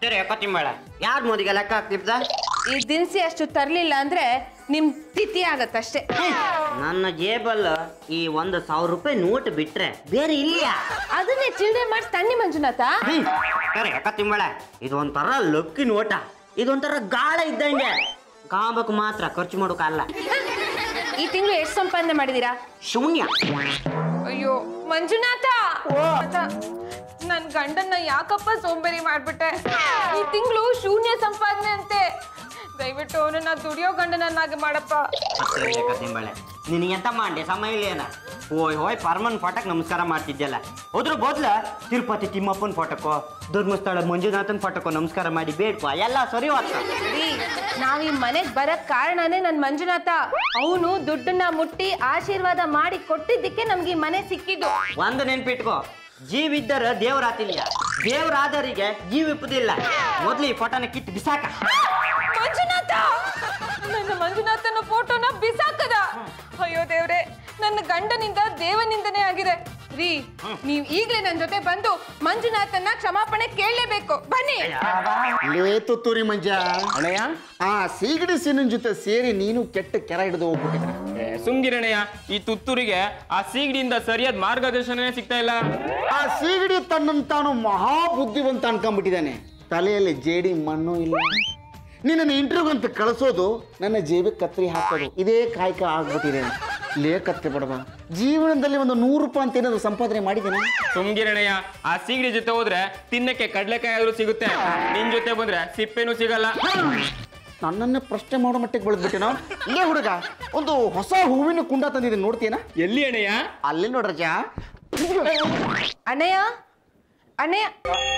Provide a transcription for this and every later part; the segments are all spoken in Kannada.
ಹತ್ತಿರ ಎಪ್ಪತ್ತಿಂಬಳ ಯಾರು ಮೋದಿಗೆ ಲೆಕ್ಕ ಹಾಕ್ತಿದ್ದ ಈ ದಿನಸಿ ಅಷ್ಟು ತರ್ಲಿಲ್ಲ ಅಂದ್ರೆ ನಿಮ್ ತಿಥಿ ಆಗತ್ತಷ್ಟೇ ನನ್ನ ಜೇಬಲ್ ಈ ಒಂದು ಸಾವಿರ ರೂಪಾಯಿ ನೋಟ್ ಬಿಟ್ರೆ ಬೇರೆ ಇಲ್ಲ ಅದನ್ನೇ ಚಿಲ್ಡ್ರೆ ಮಾಡಿ ತಣ್ಣಿ ಮಂಜುನಾಥ ಸರಿ ಎಪ್ಪತ್ತಿಂಬಳ ಇದು ಒಂಥರ ಲಕ್ಕಿ ನೋಟ ಇದೊಂಥರ ಗಾಳ ಇದ್ದಂಗೆ ಕಾಂಬಕ್ ಮಾತ್ರ ಖರ್ಚು ಮಾಡೋಕಲ್ಲ ಈ ತಿಂಗಳು ಎಷ್ಟು ಸಂಪಾದನೆ ಮಾಡಿದೀರಾ ಶೂನ್ಯ ಅಯ್ಯೋ ಮಂಜುನಾಥ ಅದ, ನನ್ ಗಂಡನ್ನ ಯಾಕಪ್ಪ ಸೋಂಬೇರಿ ಮಾಡ್ಬಿಟ್ಟೆ ಈ ತಿಂಗಳು ಶೂನ್ಯ ಸಂಪಾದನೆ ಅಂತೆ ದಯವಿಟ್ಟು ಅವನನ್ನ ದುಡಿಯೋ ಗಂಡನನ್ನಾಗಿ ಮಾಡಪ್ಪ ಹತ್ತಿರ ಎಪ್ಪತ್ತಿಂಬಳೆ ನಿನಗೆ ಎಂತ ಮಾಡಿ ಸಮಯ ಇಲ್ಲ ಹೋಯ್ ಹೋಯ್ ಪರ್ಮನ್ ಫೋಟಕ್ ನಮಸ್ಕಾರ ಮಾಡ್ತಿದ್ಯಲ್ಲ ಅದ್ರ ಬದ್ಲ ತಿರುಪತಿ ತಿಮ್ಮಪ್ಪನ ಫೋಟಕ್ಕೋ ಧರ್ಮಸ್ಥಳ ಮಂಜುನಾಥನ್ ಫೋಟಕ್ಕೋ ನಮಸ್ಕಾರ ಮಾಡಿ ಬೇಡ್ಕೋ ಎಲ್ಲ ಸರಿ ಹೋಗ್ತ ರೀ ನಾವ್ ಈ ಮನೆಗ್ ಬರಕ್ ಕಾರಣನೇ ನನ್ ಮಂಜುನಾಥ ಅವನು ದುಡ್ಡನ್ನ ಮುಟ್ಟಿ ಆಶೀರ್ವಾದ ಮಾಡಿ ಕೊಟ್ಟಿದ್ದಕ್ಕೆ ನಮ್ಗೆ ಈ ಮನೆ ಸಿಕ್ಕಿದ್ದು ಒಂದು ನೆನ್ಪಿಟ್ಕೋ ಜೀವಿದ್ದರ ದೇವರಾತಿಲ್ಲ ದೇವರಾದರಿಗೆ ಜೀವ ಇಪ್ಪದಿಲ್ಲ ಮೊದ್ಲು ಈ ಫೋಟೋನ ಕಿತ್ತು ಬಿಸಾಕ ಮಂಜುನಾಥ ನನ್ನ ಮಂಜುನಾಥನ ಫೋಟೋನ ಬಿಸಾಕದ ಅಯ್ಯೋ ದೇವ್ರೆ ನನ್ನ ಗಂಡನಿಂದ ದೇವನಿಂದನೇ ಆಗಿದೆ ರೀ ನೀವ್ ಈಗ್ಲೇ ನನ್ ಜೊತೆ ಬಂದು ಮಂಜುನಾಥನ್ನ ಕ್ಷಮಾಪಣೆ ಕೇಳಲೇಬೇಕು ಬನ್ನಿ ಲೇ ತುತ್ತೂರಿ ಮಂಜ ಅಣ್ಣಯ್ಯ ಆ ಸೀಗಡಿ ಸೀನಿನ ಜೊತೆ ಸೇರಿ ನೀನು ಕೆಟ್ಟ ಕೆರ ಹಿಡಿದು ಹೋಗ್ಬಿಟ್ಟಿದ್ರೆ ಸುಮ್ಗಿರಣಯ್ಯ ಈ ತುತ್ತೂರಿಗೆ ಆ ಸೀಗಡಿಯಿಂದ ಸರಿಯಾದ ಮಾರ್ಗದರ್ಶನನೇ ಸಿಗ್ತಾ ಇಲ್ಲ ಆ ಸೀಗಡಿ ತನ್ನನ್ನು ತಾನು ಮಹಾ ಬುದ್ಧಿವಂತ ಅನ್ಕೊಂಡ್ಬಿಟ್ಟಿದ್ದಾನೆ ತಲೆಯಲ್ಲಿ ಜೇಡಿ ಮಣ್ಣು ಇಲ್ಲ ನಿನ್ನನ್ನು ಇಂಟರ್ವ್ಯೂ ಅಂತ ಕಳಿಸೋದು ನನ್ನ ಜೇಬಿಗೆ ಕತ್ರಿ ಹಾಕೋದು ಇದೇ ಕಾಯಕ ಆಗ್ಬಿಟ್ಟಿದೆ ಲೇ ಕತ್ತೆ ಬಡವ ಜೀವನದಲ್ಲಿ ಒಂದು ನೂರು ರೂಪಾಯಿ ಅಂತ ಏನಾದ್ರು ಸಂಪಾದನೆ ಮಾಡಿದ್ದೇನೆ ಸುಮ್ಗಿರಣಯ್ಯ ಆ ಸೀಗಡಿ ಜೊತೆ ಹೋದ್ರೆ ತಿನ್ನಕ್ಕೆ ಕಡ್ಲೆಕಾಯಿ ಆದ್ರೂ ಸಿಗುತ್ತೆ ನಿನ್ ಜೊತೆ ಬಂದ್ರೆ ಸಿಪ್ಪೆನೂ ಸಿಗಲ್ಲ ನನ್ನನ್ನೇ ಪ್ರಶ್ನೆ ಮಾಡೋ ಮಟ್ಟಿಗೆ ಬೆಳೆದ್ಬಿಟ್ಟೇನೋ ಇಲ್ಲೇ ಹುಡುಗ ಒಂದು ಹೊಸ ಹೂವಿನ ಕುಂಡ ತಂದಿದ್ದೀನಿ ನೋಡ್ತೀಯನ ಎಲ್ಲಿ ಅಣ್ಣಯ್ಯ ಅಲ್ಲಿ ನೋಡ್ರಜ ಅಣ್ಣಯ್ಯ ಅಣ್ಣಯ್ಯ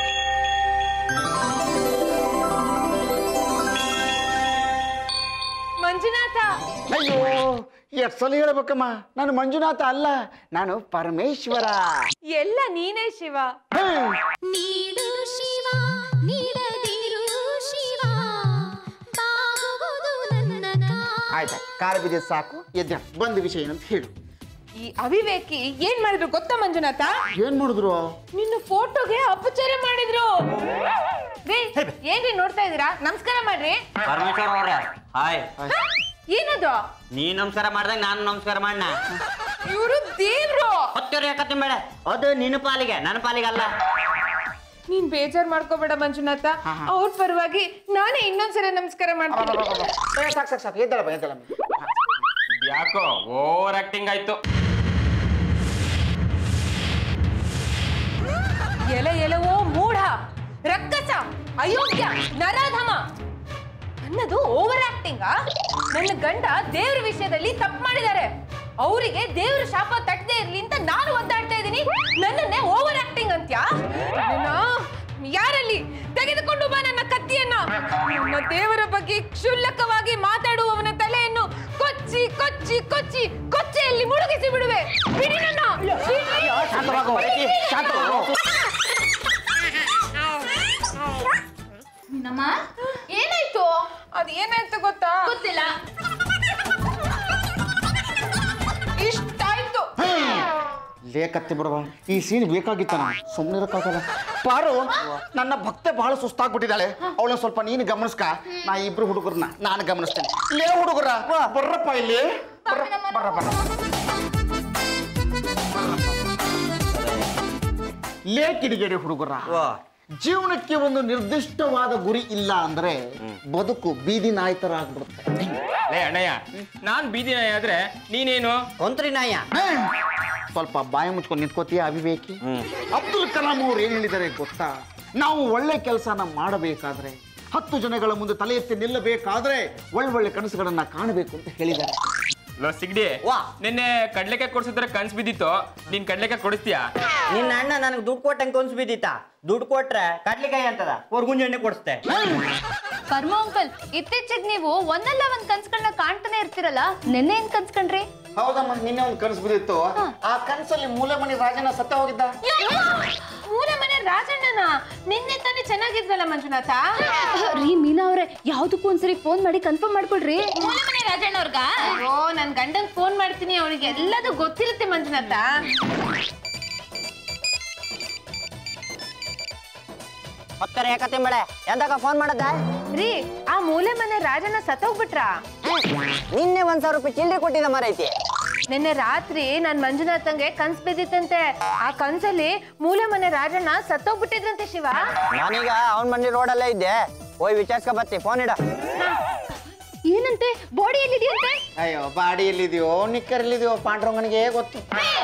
ಮಂಜುನಾಥ ಅಯ್ಯೋ ಎಷ್ಟು ಸಲ ಹೇಳ್ಬೇಕಮ್ಮ ನಾನು ಮಂಜುನಾಥ ಅಲ್ಲ ನಾನು ಪರಮೇಶ್ವರ ಎಲ್ಲ ನೀನೇ ಶಿವ ಹ್ಮ್. ನೀಡು ಶಿವ ನೀಡದಿರು ಶಿವ ಬಾಗುವುದು ನನ್ನ ಕಾ- ಆಯ್ತಾ ಕಾಲು ಬಿದ್ದ ಸಾಕು ಎದ್ದ ಬಂದ ವಿಷಯ ಏನಂತ ಹೇಳು ಈ ಅವಿವೇಕಿ ಏನ್ ಮಾಡಿದ್ರು ಗೊತ್ತಾ ಮಂಜುನಾಥ ಏನ್ ಮಾಡಿದ್ರು ನಿನ್ನ ಫೋಟೋಗೆ ಅಪಚಾರ ಮಾಡಿದ್ರು ರೀ ಏನ್ರಿ ನೋಡ್ತಾ ಇದೀರಾ ನಮಸ್ಕಾರ ಮಾಡ್ರಿ ಪರಮೇಶ್ವರ ಅವ್ರೆ ಹಾಯ್ ಏನದು ನೀ ನಮಸ್ಕಾರ ಮಾಡ್ದಾಗ ನಾನು ನಮಸ್ಕಾರ ಮಾಡ್ನ ಇವರು ದೇವ್ರು ಹತ್ತಿರ ಯಾಕತ್ತಿಂಬೇಡ ಅದು ನಿನ್ನ ಪಾಲಿಗೆ ನನ್ನ ಪಾಲಿಗೆ ಅಲ್ಲ ನೀನ್ ಬೇಜಾರ್ ಮಾಡ್ಕೋಬೇಡ ಮಂಜುನಾಥ ಅವ್ರ ಪರವಾಗಿ ನಾನೇ ಇನ್ನೊಂದ್ಸಲ ನಮಸ್ಕಾರ ಮಾಡ್ತೀನಿ ಏ, ಸಾಕು ಸಾಕು ಸಾಕು ಎದ್ದಳಮ್ಮ ಎದ್ದಳಮ್ಮ ಯಾಕೋ ಓವರ್ ಆಕ್ಟಿಂಗ್ ಆಯ್ತು ಎಲೆ ಎಲವೋ ಮೂಢ ರಕ್ಕಸ ಅಯೋಗ್ಯ ನರಾಧಮ ಅನ್ನದು ಓವರ್ ಆಕ್ಟಿಂಗ ನನ್ನ ಗಂಡ ದೇವ್ರ ವಿಷಯದಲ್ಲಿ ತಪ್ಪು ಮಾಡಿದ್ದಾರೆ ಅವರಿಗೆ ದೇವ್ರ ಶಾಪ ತಟ್ಟದೆ ಇರ್ಲಿ ಅಂತ ನಾನು ಒದ್ದಾಡ್ತಾ ಇದ್ದೀನಿ ನನ್ನನ್ನೇ ಓವರ್ ಆಕ್ಟಿಂಗ್ ಅಂತ್ಯಾ ನನ್ನ ಯಾರಲ್ಲಿ ತೆಗೆದುಕೊಂಡು ಬಾ ನನ್ನ ಕತ್ತಿಯನ್ನ ನನ್ನ ದೇವರ ಬಗ್ಗೆ ಕ್ಷುಲ್ಲಕವಾಗಿ ಮಾತಾಡುವವನ ತಲೆಯನ್ನು ಕೊಚ್ಚಿ ಕೊಚ್ಚಿ ಕೊಚ್ಚಿ ಕೊಚ್ಚೆಯಲ್ಲಿ ಮುಳುಗಿಸಿ ಬಿಡುವೆ ಬಿಡಿ ನನ್ನ ಬಿಡಿ. ಶಾಂತವಾಗು, ಏಕಿ, ಶಾಂತವಾಗು. ನಮ್ಮ ಏನಾಯ್ತು ಅದ್ ಏನಾಯ್ತು ಗೊತ್ತಾ ಗೊತ್ತಿಲ್ಲ ಇಷ್ಟಾಯ್ತು ಲೇ ಕತ್ತಿ ಬಿಡುವ ಈ ಸೀನ್ ಬೇಕಾಗಿತ್ತನ ಸುಮ್ಮನೆ ಇರಕ್ಕಾಗಲ್ಲ ಪಾರು ನನ್ನ ಭಕ್ತೆ ಬಹಳ ಸುಸ್ತಾಗ್ಬಿಟ್ಟಿದ್ದಾಳೆ ಅವಳನ್ನ ಸ್ವಲ್ಪ ನೀನು ಗಮನಿಸ್ಕ ನಾ ಇಬ್ರು ಹುಡುಗರನ್ನ ನಾನು ಗಮನಿಸ್ತೇನೆ ಲೇ ಹುಡುಗರ ಬರ್ರಪ್ಪ ಇಲ್ಲಿ ಬರ್ರ ಬರ್ರ ಬರ್ರ ಲೇ ಕಿಡಿಗೇಡಿ ಹುಡುಗರ ಓ ಜೀವನಕ್ಕೆ ಒಂದು ನಿರ್ದಿಷ್ಟವಾದ ಗುರಿ ಇಲ್ಲ ಅಂದ್ರೆ ಬದುಕು ಬೀದಿ ನಾಯಿ ತರ ಆಗ್ಬಿಡುತ್ತೆ ಲೇ ಅಣ್ಣಯ್ಯ ನಾನ್ ಬೀದಿ ನಾಯಿ ಆದ್ರೆ ನೀನೇನು ಕೊಂತ್ರಿ ನಾಯ ಸ್ವಲ್ಪ ಬಾಯಿ ಮುಚ್ಕೊಂಡು ನಿಂತ್ಕೋತೀಯ ಅವಿವೇಕಿ ಹ್ಮ್. ಅಬ್ದುಲ್ ಕಲಾಂ ಅವ್ರು ಏನ್ ಹೇಳಿದ್ದಾರೆ ಗೊತ್ತಾ ನಾವು ಒಳ್ಳೆ ಕೆಲಸನ ಮಾಡಬೇಕಾದ್ರೆ ಹತ್ತು ಜನಗಳ ಮುಂದೆ ತಲೆ ಎತ್ತಿ ನಿಲ್ಲಬೇಕಾದ್ರೆ ಒಳ್ಳೊಳ್ಳೆ ಕನಸುಗಳನ್ನ ಕಾಣಬೇಕು ಅಂತ ಹೇಳಿದ್ದಾರೆ ಲೋ ಸಿಗ್ಡಿ ವಾ. ನಿನ್ನೆ ಕಡ್ಲೆಕಾಯಿ ಕೊಡ್ಸಿದ್ರೆ ಕನ್ಸ್ ಬಿದ್ದಿತ್ತು ನೀನ್ ಕಡ್ಲೆಕಾಯಿ ಕೊಡಿಸ್ತೀಯಾ ನಿನ್ನ ಅಣ್ಣ ನನಗೆ ದುಡ್ಡು ಕೊಟ್ಟಂಗೆ ಕೊನ್ಸ್ ಬಿದ್ದಿತ್ತ ದುಡ್ಡು ಕೊಟ್ರೆ ಕಡ್ಲಿಕಾಯಿ ಅಂತದ ಹೊರ್ಗುಂಜ ಎಣ್ಣೆ ಕೊಡಿಸ್ತೆ ಕರ್ಮ ಅಂಕಲ್ ಇತ್ತೀಚೆಗೆ ನೀವು ಒಂದಲ್ಲ ಒಂದ್ ಕನ್ಸ್ಗಳನ್ನ ಕಾಣ್ತಾನೆ ಇರ್ತಿರಲ್ಲ ನೆನ್ನೆ ಏನ್ ಕನ್ಸ್ಕೊಂಡ್ರಿ ಹೌದಮ್ಮ ನಿನ್ನೆ ಒಂದು ಕನಸು ಬಿದ್ದಿತ್ತು ಆ ಕನಸಲ್ಲಿ ಮೂಲೆ ಮಣಿ ರಾಜನ ಸತ್ತ ಹೋಗಿದ್ದ ಮೂಲ ಮನೆ ರಾಜಣ್ಣನ ನಿನ್ನೆ ತಾನೇ ಚೆನ್ನಾಗಿದ್ರಲ್ಲ ಮಂಜುನಾಥ ರೀ ಮೀನಾ ಅವ್ರೆ ಯಾವ್ದಕ್ಕೂ ಒಂದ್ಸರಿ ಫೋನ್ ಮಾಡಿ ಕನ್ಫರ್ಮ್ ಮಾಡ್ಕೊಳ್ರಿ ಮೂಲಮನೆ ರಾಜಣ್ಣವ್ರಗ ಅಯ್ಯೋ ನನ್ ಗಂಡಂಗ್ ಫೋನ್ ಮಾಡ್ತೀನಿ ಅವನಿಗೆ ಎಲ್ಲದೂ ಗೊತ್ತಿರುತ್ತೆ ಮಂಜುನಾಥ ಹೊತ್ತಾರೆ ಯಾಕತ್ತೆ ಮೇಳೆ ಎಂದಾಗ ಫೋನ್ ಮಾಡದ ರೀ ಆ ಮೂಲೆ ಮನೆ ರಾಜನ ಸತ್ತೋಗ್ಬಿಟ್ರಾ ನಿನ್ನೆ ಒಂದ್ ಸಾವಿರ ರೂಪಾಯಿ ಚಿಲ್ಲರೆ ಕೊಟ್ಟಿದ್ದ ಮರೈತಿ ನಿನ್ನೆ ರಾತ್ರಿ ನಾನ್ ಮಂಜುನಾಥಂಗೆ ಕನ್ಸ್ ಬಿದ್ದಿತ್ತಂತೆ ಆ ಕನ್ಸಲ್ಲಿ ಮೂಲೆ ಮನೆ ರಾಜಣ್ಣ ಸತ್ತೋಗ್ಬಿಟ್ಟಿದ್ರಂತೆ ಶಿವ ನಾನೀಗ ಅವನ್ ಮನೆ ರೋಡಲ್ಲೇ ಇದ್ದೆ ಹೋಯ್ ವಿಚಾರಿಸ್ಕೊ ಬರ್ತಿ ಫೋನ್ ಇಡ ಏನಂತೆ ಬಾಡಿ ಎಲ್ಲಿದೆಯಂತೆ ಅಯ್ಯೋ ಬಾಡಿ ಎಲ್ಲಿದೆಯೋ ನಿಕ್ಕರ್ ಎಲ್ಲಿದೆಯೋ ಪಾಂಡ್ರಂಗನಿಗೆ ಗೊತ್ತು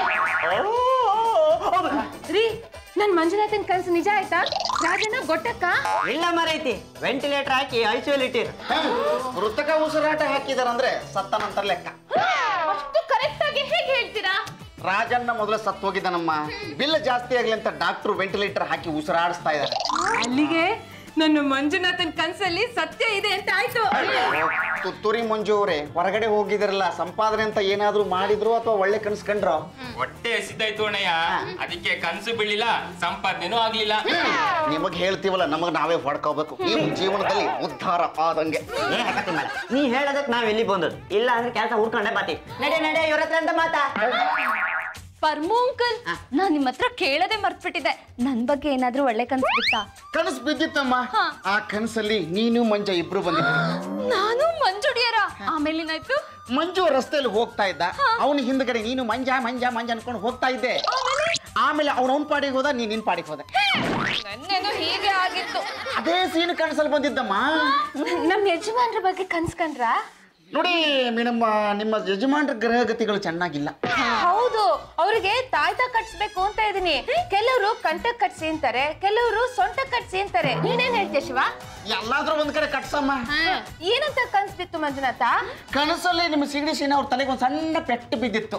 ರೀ ನನ್ ಮಂಜುನಾಥನ್ ಕನ್ಸು ನಿಜ ಆಯ್ತಾ ರಾಜಣ್ಣ ಗೊಟ್ಟಕ್ಕ ಇಲ್ಲ ಮರೈತಿ ವೆಂಟಿಲೇಟರ್ ಹಾಕಿ ಐಸಿಯಲ್ಲಿ ಇಟ್ಟಿರು ಕೃತಕ ಉಸಿರಾಟ ಹಾಕಿದಾರಂದ್ರೆ ಸತ್ತ ನಂತರ ಲೆಕ್ಕ ಅಷ್ಟು ಕರೆಕ್ಟ್ ಆಗಿ ಹೇಗೆ ಹೇಳ್ತೀರಾ ರಾಜಣ್ಣ ಮೊದಲು ಸತ್ತು ಹೋಗಿದ್ದಾನಮ್ಮ ಬಿಲ್ ಜಾಸ್ತಿ ಆಗ್ಲಿ ಅಂತ ಡಾಕ್ಟ್ರು ವೆಂಟಿಲೇಟರ್ ಹಾಕಿ ಉಸಿರಾಡಿಸ್ತಾ ಇದ್ದಾರೆ ಅಲ್ಲಿಗೆ ನನ್ನ ಮಂಜುನಾಥನ್ ಕನ್ಸಲ್ಲಿ ಸತ್ಯ ಇದೆ ಅಂತ ಆಯ್ತು ತುತ್ತೂರಿ ಮಂಜು ಅವರೇ ಹೊರಗಡೆ ಹೋಗಿದಿರಲ್ಲ ಸಂಪಾದನೆ ಅಂತ ಏನಾದ್ರೂ ಮಾಡಿದ್ರು ಅಥವಾ ಒಳ್ಳೆ ಕನ್ಸ್ಕೊಂಡ್ರು ಹೊಟ್ಟೆ ಹಸಿತಾಯ್ತು ಅಣ್ಣಯ್ಯ ಅದಕ್ಕೆ ಕನ್ಸು ಬೀಳಿಲ್ಲ ಸಂಪಾದನೆನೂ ಆಗ್ಲಿಲ್ಲ ನಿಮಗ್ ಹೇಳ್ತೀವಲ್ಲ ನಮಗ್ ನಾವೇ ಹೊಡ್ಕೋಬೇಕು ನಿಮ್ಮ ಜೀವನದಲ್ಲಿ ಉದ್ಧಾರ ಆದಂಗೆ ಏ ಹಾಕತ್ತಿ ಮೇಡ ನೀ ಹೇಳದಕ್ ನಾವ್ ಎಲ್ಲಿ ಬಂದದ್ದು ಇಲ್ಲ ಅಂದ್ರೆ ಕೆಲಸ ಹುಡ್ಕೊಂಡೆ ಬಾತಿ ನಡೆ ನಡೆ ಇವ್ರ ಹತ್ರ ಅಂತ ಮಾತಾ ಪರ್ಮು ಅಂಕಲ್ ನಾನ್ ನಿಮ್ಮ ಹತ್ರ ಕೇಳದೆ ಮರ್ತ್ಬಿಟ್ಟಿದ್ದೆ ನನ್ ಬಗ್ಗೆ ಏನಾದ್ರೂ ಒಳ್ಳೆ ಕನ್ಸ್ ಬಿತ್ತಾ ಕನಸು ಬಿದ್ದಿತ್ತಮ್ಮ ಆ ಕನಸಲ್ಲಿ ನೀನು ಮಂಜ ಇಬ್ರು ಬಂದಿದ್ರು ನಾನು ಮಂಜುಡಿಯರ ಆಮೇಲೆ ಏನಾಯ್ತು ಮಂಜು ರಸ್ತೆಯಲ್ಲಿ ಹೋಗ್ತಾ ಇದ್ದ ಅವನ ಹಿಂದ್ಗಡೆ ನೀನು ಮಂಜ ಮಂಜ ಮಂಜ ಅನ್ಕೊಂಡು ಹೋಗ್ತಾ ಇದ್ದೆ ಆಮೇಲೆ ಅವ್ನ ಅವ್ನ ಪಾಡಿಗೆ ಹೋದ ನೀನ್ ನಿನ್ ಪಾಡಿಗೆ ಹೋದೆ ನನ್ನೇನು ಹೀಗೆ ಆಗಿತ್ತು ಅದೇ ಸೀನ್ ಕನಸಲ್ಲಿ ಬಂದಿದ್ದಮ್ಮ ನಮ್ ಯಜಮಾನ್ರ ಬಗ್ಗೆ ಕನ್ಸ್ಕೊಂಡ್ರ ನೋಡಿ ಮೇಡಮ್ ನಿಮ್ಮ ಯಜಮಾನ್ರ ಗ್ರಹಗತಿಗಳು ಚೆನ್ನಾಗಿಲ್ಲ ಹೌದು ಅವ್ರಿಗೆ ತಾಯ್ತ ಕಟ್ಸ್ಬೇಕು ಅಂತ ಇದೀನಿ ಕೆಲವರು ಕಂಠಕ್ ಕಟ್ಸಿ ಅಂತಾರೆ ಕೆಲವರು ಸೊಂಟ ಕಟ್ಸಿ ಅಂತಾರೆ ನೀನೇನ್ ಹೇಳ್ತೀಯ ಶಿವ ಎಲ್ಲಾದ್ರೂ ಒಂದ್ ಕಡೆ ಕಟ್ಸಮ್ಮ ಏನಂತ ಕನ್ಸ್ ಬಿತ್ತು ಮಂಜುನಾಥ ಕನಸಲ್ಲಿ ನಿಮ್ಮ ಸಿಗಡಿ ಸೀನ ಅವ್ರ ತಲೆಗೆ ಒಂದ್ ಸಣ್ಣ ಪೆಟ್ಟು ಬಿದ್ದಿತ್ತು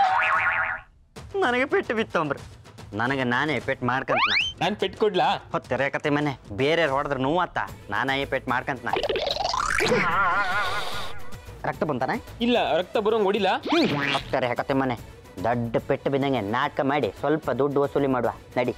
ನನಗೆ ಪೆಟ್ಟು ಬಿತ್ತಂಬ್ರಿ ನನಗೆ ನಾನೇ ಪೆಟ್ಟು ಮಾಡ್ಕಂತ ನಾನ್ ಪೆಟ್ ಕೊಡ್ಲಾ ಹೊತ್ತೆರೆ ಕತೆ ಮನೆ ಬೇರೆ ಹೊಡೆದ್ರೆ ನೋವತ್ತ ನಾನೇ ಪೆಟ್ಟು ಮಾಡ್ಕಂತ ರಕ್ತ ಬಂತಾನೆ ಇಲ್ಲ ರಕ್ತ ಬರೋಂಗ್ ಹೊಡಿಲ್ಲ ಹೊತ್ತೆರೆ ಕತೆ ಮನೆ ದೊಡ್ಡ ಪೆಟ್ಟು ಬಿದ್ದಂಗೆ ನಾಟಕ ಮಾಡಿ ಸ್ವಲ್ಪ ದುಡ್ಡು ವಸೂಲಿ ಮಾಡುವ ನಡಿ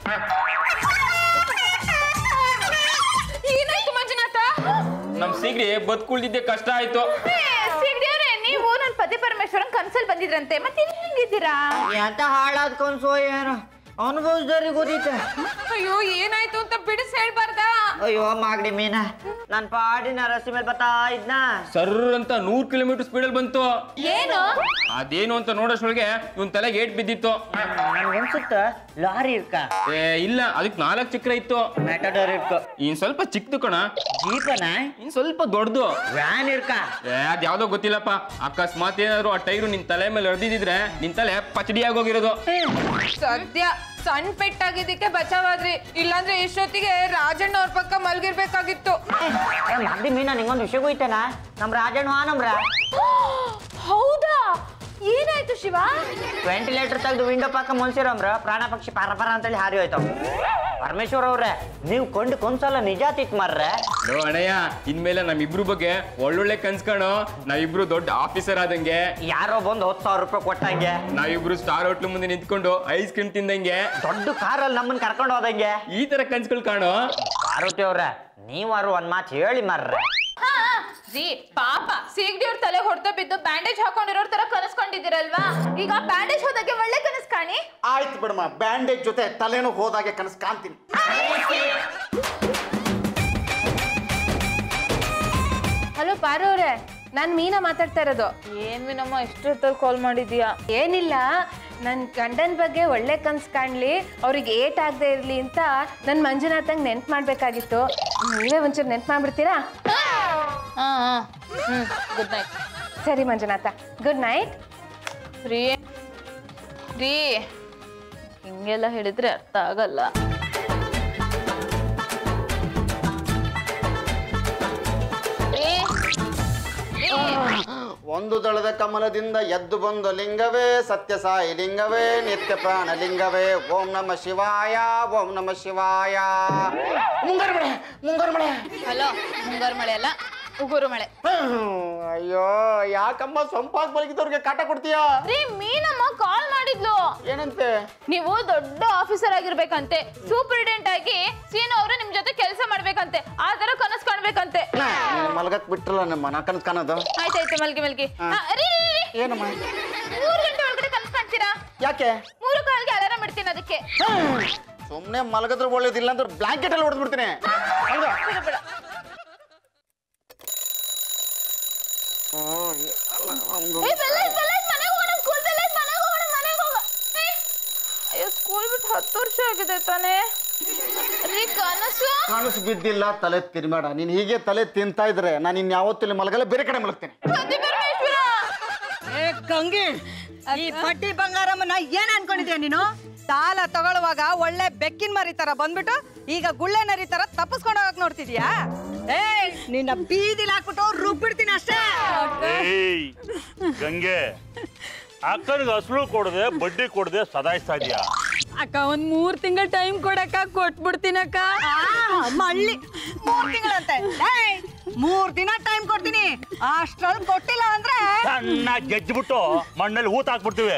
ಏನಾಯ್ತು ಮಂಜುನಾಥ ನಮ್ ಸೀಗ್ರಿ ಬದುಕುಳ್ದಿದ್ದೆ ಕಷ್ಟ ಆಯ್ತು ಸಿಗ್ದೇವ್ರೆ ನೀವು ನನ್ ಪತಿ ಪರಮೇಶ್ವರನ್ ಕನ್ಸಲ್ ಬಂದಿದ್ರಂತೆ ಮತ್ತೆ ಇಲ್ಲಿ ಹೆಂಗಿದ್ದೀರಾ ಎಂತ ಹಾಳಾದ ಕನ್ಸೋ ಏನು ಅನುಭವಿಸ್ದವ್ರಿಗೆ ಗೊತ್ತೈತೆ ಅಯ್ಯೋ ಏನಾಯ್ತು ಅಂತ ಬಿಡಿಸ್ ಹೇಳ್ಬಾರ್ದಾ ಅಯ್ಯೋ ಮಾಗಡಿ ಮೀನ ನನ್ನ ಪಾಡಿನ ರಸ್ತೆ ಮೇಲೆ ಬರ್ತಾ ಇದ್ನ ಸರ್ರ್ ಅಂತ ನೂರ್ ಕಿಲೋಮೀಟರ್ ಸ್ಪೀಡಲ್ಲಿ ಬಂತು ಏನು ಅದೇನು ಅಂತ ನೋಡೋಷ್ರೊಳಗೆ ಇವನ್ ತಲೆಗೆ ಏಟ್ ಬಿದ್ದಿತ್ತು ಅನ್ಸುತ್ತ ಲಾರಿ ಇರ್ಕ ಏ ಇಲ್ಲ ಅದಕ್ಕೆ ನಾಲ್ಕು ಚಕ್ರ ಇತ್ತು ಮೆಟಡೋರ್ ಇರ್ಕ ಇನ್ ಸ್ವಲ್ಪ ಚಿಕ್ಕದು ಕಣ ಜೀಪನ ಇನ್ ಸ್ವಲ್ಪ ದೊಡ್ಡದು ವ್ಯಾನ್ ಇರ್ಕ ಏ ಅದ್ ಯಾವ್ದೋ ಗೊತ್ತಿಲ್ಲಪ್ಪ ಅಕಸ್ಮಾತ್ ಏನಾದ್ರು ಆ ಟೈರು ನಿನ್ ತಲೆ ಮೇಲೆ ಎಳ್ದಿದ್ರೆ ನಿನ್ ತಲೆ ಪಚಡಿ ಆಗೋಗಿರೋದು ಸದ್ಯ ಸಣ್ಣ ಪೆಟ್ಟಾಗಿದ್ದಕ್ಕೆ ಬಚಾವಾದ್ರಿ ಇಲ್ಲಾಂದ್ರೆ ಇಷ್ಟೊತ್ತಿಗೆ ರಾಜಣ್ಣ ಅವ್ರ ಪಕ್ಕ ಮಲ್ಗಿರ್ಬೇಕಾಗಿತ್ತು ಮಾಗಡಿ ಮೀನ ನಿಂಗೊಂದು ವಿಷಯ ಹೋಯ್ತೇನ ನಮ್ ರಾಜಣ್ಣ ನಮ್ರ ಹೌದಾ ಏನಾಯ್ತು ಶಿವ ವೆಂಟಿಲೇಟರ್ ತೆಗೆದು ವಿಂಡೋ ಪಕ್ಕ ಮುನ್ಸಿರಮ್ರ ಪ್ರಾಣ ಪಕ್ಷಿ ಪರ ಪರ ಅಂತೇಳಿ ಹಾರಿ ಹೋಯ್ತಾವ ಪರಮೇಶ್ವರ್ ಅವ್ರೆ ನೀವು ಕೊಂಡು ಕೊಂದ್ಸಲ ನಿಜ ತಿಕ್ ಮಾರ್ರೆ ಲೋ ಅಣ್ಣಯ್ಯ ಇನ್ಮೇಲೆ ನಮ್ಮಿಬ್ರು ಬಗ್ಗೆ ಒಳ್ಳೊಳ್ಳೆ ಕನ್ಸ್ಕಣು ನಾವಿಬ್ರು ದೊಡ್ಡ ಆಫೀಸರ್ ಆದಂಗೆ ಯಾರೋ ಬಂದು ಹತ್ತು ಸಾವಿರ ರೂಪಾಯಿ ಕೊಟ್ಟಂಗೆ ನಾವಿಬ್ರು ಸ್ಟಾರ್ ಹೋಟ್ಲ್ ಮುಂದೆ ನಿಂತ್ಕೊಂಡು ಐಸ್ ಕ್ರೀಮ್ ತಿಂದಂಗೆ ದೊಡ್ಡ ಕಾರಲ್ಲಿ ನಮ್ಮನ್ನ ಕರ್ಕೊಂಡು ಹೋದಂಗೆ ಈ ತರ ಕನ್ಸ್ಗಳು ಕಾಣು ಪಾರ್ವತಿ ಅವ್ರ ನೀವಾರು ಒಂದ್ ಮಾತು ಹೇಳಿ ಮಾರ್ರೆ ರೀ ಪಾಪ ಸೀಗಡಿ ಅವ್ರ ತಲೆ ಹೊಡೆದ ಬಿದ್ದು ಬ್ಯಾಂಡೇಜ್ ಹಾಕೊಂಡಿರೋರ್ ತರ ಕನಸ್ಕೊಂಡಿದ್ದೀರಲ್ವಾ ಈಗ ಬ್ಯಾಂಡೇಜ್ ಹೋದಾಗೆ ಒಳ್ಳೆ ಕನಸ್ ಕಾಣಿ ಆಯ್ತು ಬಿಡಮ್ಮ ಬ್ಯಾಂಡೇಜ್ ಜೊತೆ ತಲೆನೂ ಹೋದಾಗೆ ಕನಸು ಕಾಣ್ತೀನಿ ಹಲೋ ಪಾರು ಅವ್ರೆ ನಾನ್ ಮೀನಾ ಮಾತಾಡ್ತಾ ಇರೋದು ಏನ್ ವಿನಮ್ಮ ಇಷ್ಟೊತ್ತಲ್ಲಿ ಕಾಲ್ ಮಾಡಿದೀಯಾ ಏನಿಲ್ಲ ನನ್ನ ಗಂಡನ ಬಗ್ಗೆ ಒಳ್ಳೆ ಕನ್ಸು ಕಾಣ್ಲಿ ಅವ್ರಿಗೆ ಏಟ್ ಆಗದೆ ಇರ್ಲಿ ಅಂತ ನನ್ನ ಮಂಜುನಾಥಂಗೆ ನೆನ್ಪು ಮಾಡ್ಬೇಕಾಗಿತ್ತು ನೀವೇ ಒಂಚೂರು ನೆನ್ಪು ಮಾಡ್ಬಿಡ್ತೀರಾ ಹಾ ಹಾ ಹ್ಮ್ ಗುಡ್ ನೈಟ್ ಸರಿ ಮಂಜುನಾಥ ಗುಡ್ ನೈಟ್ ರೀ ರೀ ಹಿಂಗೆಲ್ಲ ಹೇಳಿದ್ರೆ ಅರ್ಥ ಆಗಲ್ಲ ರೀ ರೀ ಒಂದು ದಳದ ಕಮಲದಿಂದ ಎದ್ದು ಬಂದ ಲಿಂಗವೇ ಸತ್ಯ ಸಾಯಿ ಲಿಂಗವೇ ನಿತ್ಯ ಪ್ರಾಣ ಲಿಂಗವೇ ಓಂ ನಮ ಶಿವಾಯ ಓಂ ನಮ ಶಿವಾಯ ಮುಂಗಾರು ಮಳೆ ಮುಂಗಾರು ಮಳೆ ಹಲೋ ಮುಂಗಾರು ಮಳೆ ಅಲ್ಲ ಉಗುರು ಮಳೆ ಅಯ್ಯೋ ಯಾಕಮ್ಮ ಸೊಂಪಾಗಿ ಬಲಗಿದವ್ರಿಗೆ ಕಾಟ ಕೊಡ್ತೀಯಾ ರೀ ಮೀನಮ್ಮ ಕಾಲ್ ಮಾಡಿದ್ಲು ಏನಂತೆ ನೀವು ದೊಡ್ಡ ಆಫೀಸರ್ ಆಗಿರ್ಬೇಕಂತೆ ಸೂಪರಿಡೆಂಟ್ ಆಗಿ ಸೀನು ಅವರು ನಿಮ್ ಜೊತೆ ಕೆಲಸ ಮಾಡ್ಬೇಕಂತೆ ಆ ತರ ಕನಸು ಕಾಣ್ಬೇಕಂತೆ ನೀನು ಮಲಗಕ್ ಬಿಟ್ರಲ್ಲ ನಮ್ಮ ನಾ ಕನಸು ಕಾಣೋದು ಆಯ್ತಾಯ್ತು ಮಲ್ಗಿ ಮಲ್ಗಿ ಆ, ರೀ, ರೀ, ರೀ, ರೀ. ಏನಮ್ಮ ಮೂರು ಗಂಟೆ ಒಳಗಡೆ ಕನಸು ಕಾಣ್ತೀರಾ ಯಾಕೆ ಮೂರು ಕಾಲ್ಗೆ ಅಲಾರಾಮ್ ಇಡ್ತೀನಿ ಅದಕ್ಕೆ ಸುಮ್ಮನೆ ಮಲಗಿದ್ರೆ ಒಳ್ಳೇದಿಲ್ಲ ಅಂದ್ರೆ ಬ್ಲಾಂಕೆಟ್ ಅಲ್ಲಿ ಹೊಡೆದ್ಬಿಡ್ತೀನಿ ಹೌದಾ? ಅಯ್ಯೋ ಸ್ಕೂಲ್ ಬಿಟ್ಟು ಹತ್ತು ವರ್ಷ ಆಗಿದೆ ತಾನೇ ರೀ ಕನಸು ಕನಸು ಬಿದ್ದಿಲ್ಲ ತಲೆ ತಿನ್ಬೇಡ ನೀನ್ ಹೀಗೆ ತಲೆ ತಿಂತಾ ಇದ್ರೆ ನಾನು ಇನ್ ಯಾವತ್ತಿಲ್ಲ ಮಲಗಲ್ಲ ಬೇರೆ ಕಡೆ ಮಲಗ್ತೀನಿ ಪ್ರತಿ ಪರಮೇಶ್ವರ ಏ ಗಂಗೆ ಈ ಪಟ್ಟಿ ಬಂಗಾರಮ್ಮನ ಏನ್ ಅನ್ಕೊಂಡಿದ್ಯಾ ನೀನು ಸಾಲ ತಗೊಳ್ಳುವಾಗ ಒಳ್ಳೆ ಬೆಕ್ಕಿನ ಮರಿ ತರ ಬಂದ್ಬಿಟ್ಟು ಈಗ ಗುಳ್ಳೆ ನರಿ ತರ ತಪ್ಪಿಸ್ಕೊಂಡು ಹೋಗಕ್ ನೋಡ್ತಿದ್ಯಾ ಏ ನಿನ್ನ ಬೀದಿಲ್ ಹಾಕ್ಬಿಟ್ಟು ರುಬ್ಬಿಡ್ತೀನಿ ಅಷ್ಟೇ ಏಯ್ ಗಂಗೆ ಅಕ್ಕನಿಗೆ ಹಸಲು ಕೊಡದೆ ಬಡ್ಡಿ ಕೊಡದೆ ಸದಾಯಿಸ್ತಾ ಇದೀಯಾ ಅಕ್ಕ ಒಂದ್ ಮೂರ್ ತಿಂಗಳ ಟೈಮ್ ಕೊಡಕ್ಕ ಕೊಟ್ಬಿಡ್ತೀನಕ್ಕ ಮಳ್ಳಿ ಮೂರ್ ತಿಂಗಳಂತೆ ಏಯ್, ಮೂರ್ ದಿನ ಟೈಮ್ ಕೊಡ್ತೀನಿ ಅಷ್ಟ್ರಲ್ಲಿ ಕೊಟ್ಟಿಲ್ಲ ಅಂದ್ರೆ ಚೆನ್ನಾಗಿ ಗೆಜ್ಜಿಬಿಟ್ಟು ಮಣ್ಣಲ್ಲಿ ಹೂತ್ ಹಾಕ್ಬಿಡ್ತೀವಿ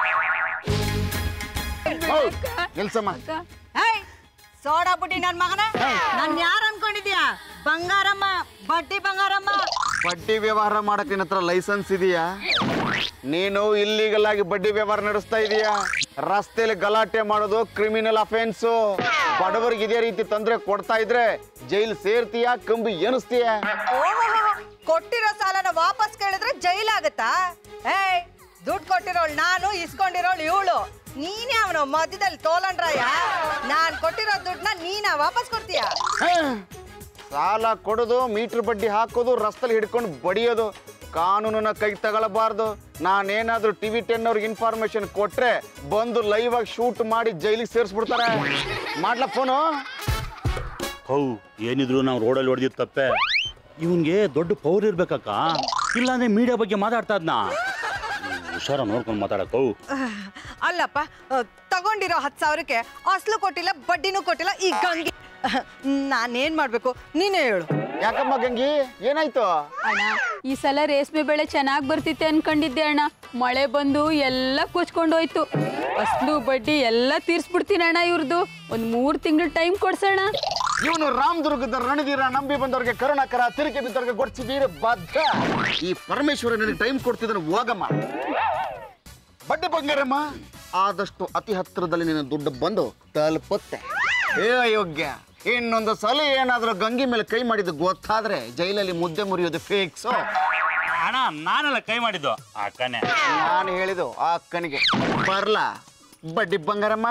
ಹೌದ್, ನಿಲ್ಸಮ್ಮ ಏಯ್ ಸೋಡಾ ಬುಡ್ಡಿ ನನ್ ಮಗನ ನಾನ್ ಯಾರು ಅನ್ಕೊಂಡಿದ್ಯಾ ಬಂಗಾರಮ್ಮ ಬಡ್ಡಿ ಬಂಗಾರಮ್ಮ ಬಡ್ಡಿ ವ್ಯವಹಾರ ಮಾಡಕ್ ನಿನ್ನ ಹತ್ರ ಲೈಸೆನ್ಸ್ ಇದೆಯಾ ನೀನು ಇಲ್ಲಿಗಲ್ ಆಗಿ ಬಡ್ಡಿ ವ್ಯವಹಾರ ನಡೆಸ್ತಾ ಇದೀಯಾ ರಸ್ತೆಯಲ್ಲಿ ಗಲಾಟೆ ಮಾಡೋದು ಕ್ರಿಮಿನಲ್ ಅಫೆನ್ಸು ಬಡವರಿಗೆ ಇದೇ ರೀತಿ ತೊಂದರೆ ಕೊಡ್ತಾ ಇದ್ರೆ ಜೈಲ್ ಸೇರ್ತೀಯಾ ಕಂಬಿ ಎನಿಸ್ತೀಯಾ ಓಹೋ ಕೊಟ್ಟಿರೋ ಸಾಲನ ವಾಪಸ್ ಕೇಳಿದ್ರೆ ಜೈಲಾಗತ್ತಾ ಏಯ್ ದುಡ್ಡು ಕೊಟ್ಟಿರೋಳು ನಾನು ಇಸ್ಕೊಂಡಿರೋಳು ಇವಳು ನೀನೇ ಅವನು ಮಧ್ಯದಲ್ಲಿ ತೋಲಂಡ್ರಾಯ ನಾನ್ ಕೊಟ್ಟಿರೋ ದುಡ್ಡನ್ನ ನೀನ ವಾಪಸ್ ಕೊಡ್ತೀಯಾ ಹೇ, ಸಾಲ ಕೊಡೋದು ಮೀಟರ್ ಬಡ್ಡಿ ಹಾಕೋದು ರಸ್ತೆಲಿ ಹಿಡ್ಕೊಂಡು ಬಡಿಯೋದು ಕಾನೂನನ್ನ ಕೈ ತಗೊಳ್ಳಬಾರ್ದು ನಾನೇನಾದ್ರೂ ಟಿವಿ ಟೆನ್ ಅವ್ರಿಗೆ ಇನ್ಫಾರ್ಮೇಶನ್ ಕೊಟ್ರೆ ಬಂದು ಲೈವ್ ಆಗಿ ಶೂಟ್ ಮಾಡಿ ಜೈಲಿಗೆ ಸೇರಿಸ್ಬಿಡ್ತಾರೆ ಮಾಡ್ಲಾ ಫೋನು ಹೌ ಏನಿದ್ರು ನಾವು ರೋಡಲ್ಲಿ ಹೊಡೆದಿದ್ದು ತಪ್ಪೆ ಇವನ್ಗೆ ದೊಡ್ಡ ಪವರ್ ಇರ್ಬೇಕಕ್ಕ ಇಲ್ಲಾಂದ್ರೆ ಮೀಡಿಯಾ ಬಗ್ಗೆ ಮಾತಾಡ್ತಾ ಇದ್ನ ಹುಷಾರ ನೋಡ್ಕೊಂಡು ಮಾತಾಡಕ್ ಹೌ ಅಲ್ಲಪ್ಪ ಅಹ್, ತಗೊಂಡಿರೋ ಹತ್ತು ಸಾವಿರಕ್ಕೆ ಅಸ್ಲು ಕೊಟ್ಟಿಲ್ಲ ಬಡ್ಡಿನೂ ಕೊಟ್ಟಿಲ್ಲ ಈ ಗಂಗಿ ನಾನೇನ್ ಮಾಡ್ಬೇಕು ನೀನೇ ಹೇಳು ಯಾಕಮ್ಮ ಗಂಗಿ ಏನಾಯ್ತು ಅಣ್ಣ ಈ ಸಲ ರೇಷ್ಮೆ ಬೆಳೆ ಚೆನ್ನಾಗಿ ಬರ್ತಿತ್ತೆ ಅನ್ಕೊಂಡಿದ್ದೆ ಅಣ್ಣ ಮಳೆ ಬಂದು ಎಲ್ಲ ಕೊಚ್ಕೊಂಡೋಯ್ತು ಅಸ್ಲು ಬಡ್ಡಿ ಎಲ್ಲ ತೀರ್ಸ್ಬಿಡ್ತೀನಿ ಅಣ್ಣ ಇವ್ರದ್ದು ಒಂದ್ ಮೂರ್ ತಿಂಗಳು ಟೈಮ್ ಕೊಡ್ಸೋಣ ಇವನು ರಾಮದುರ್ಗದ ರಣಧೀರ ನಂಬಿ ಬಂದವ್ರಿಗೆ ಕರುಣಾಕರ ತಿರುಗಿ ಬಿದ್ದವ್ರಿಗೆ ಗೊಡ್ಸಿ ವೀರ ಬದ್ಧ ಈ ಪರಮೇಶ್ವರ ನನಗೆ ಟೈಮ್ ಕೊಡ್ತಿದ್ದಾನೆ ಹೋಗಮ್ಮ ಬಡ್ಡಿ ಬಂಗಾರಮ್ಮ ಆದಷ್ಟು ಅತಿ ಹತ್ತಿರದಲ್ಲಿ ನಿನ್ನ ದುಡ್ಡು ಬಂದು ತಲುಪುತ್ತೆ ಏ ಅಯೋಗ್ಯ ಇನ್ನೊಂದು ಸಲ ಏನಾದ್ರೂ ಗಂಗಿ ಮೇಲೆ ಕೈ ಮಾಡಿದ್ದು ಗೊತ್ತಾದ್ರೆ ಜೈಲಲ್ಲಿ ಮುದ್ದೆ ಮುರಿಯೋದು ಫೇಕ್ಸು ಅಣ್ಣ ನಾನೆಲ್ಲ ಕೈ ಮಾಡಿದ್ದು ಅಕ್ಕನೇ ನಾನು ಹೇಳಿದ್ದು ಆ ಅಕ್ಕನಿಗೆ ಬರ್ಲಾ ಬಡ್ಡಿ ಬಂಗಾರಮ್ಮ